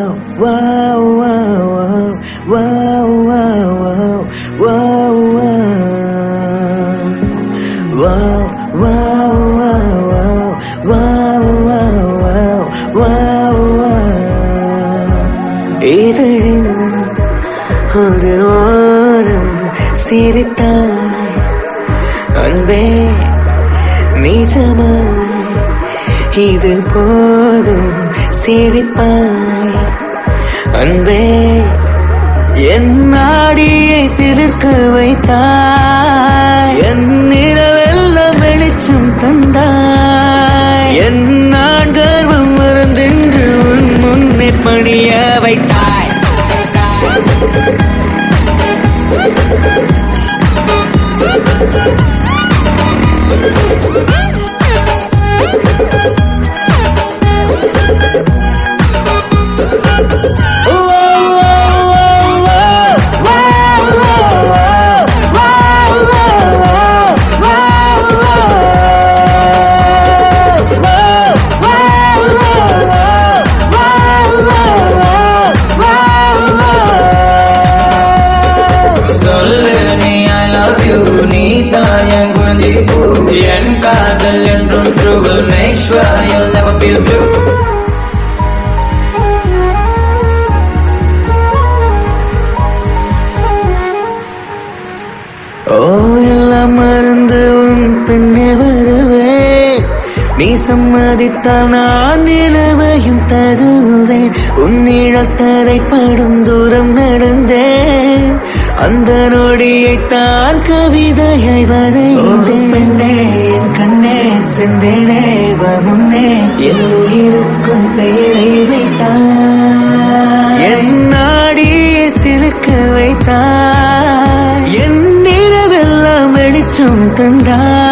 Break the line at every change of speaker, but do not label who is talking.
Wow, wow, wow, wow, wow, wow, wow. Wow, wow, wow, wow, wow, wow, wow, wow. இதழின் ஒரு ஓரம் சிரித்தாய் அன்பே நிஜமாய் இது போதும் சிரிப்பாய் அன்பே என் நாடியை சிலிர்க்க வைத்தாய் என் நிறவெல்லாம் வெளிச்சம் தந்தாய் என் நான் கர்வம் மறந்தென்று உன் முன்னே பணிய வைத்தாய்
சொல்லு நீ ஐ லவ் யூ நீ தான் என் குழந்தை பூ என் காதல் என்றும் true will make sure you'll never feel blue
ஓ எல்லாம் மறந்து உன் பின்னே வருவேன் நீ சம்மதித்தால் நான் நிலவையும் தருவேன் உன் நிழல் தரைப்படும் தூரம் நடந்தேன் அந்த நொடியை தான் கவிதையை வரைந்தேன் பெண்ணே என் கண்ணே செந்தேனே வா முன்னே என் உயிருக்கும் பெயரை வைத்தான் என் நாடியை சிலுக்க வைத்தாய் என் நிறவெல்லாம் வெளிச்சம் தந்தாய்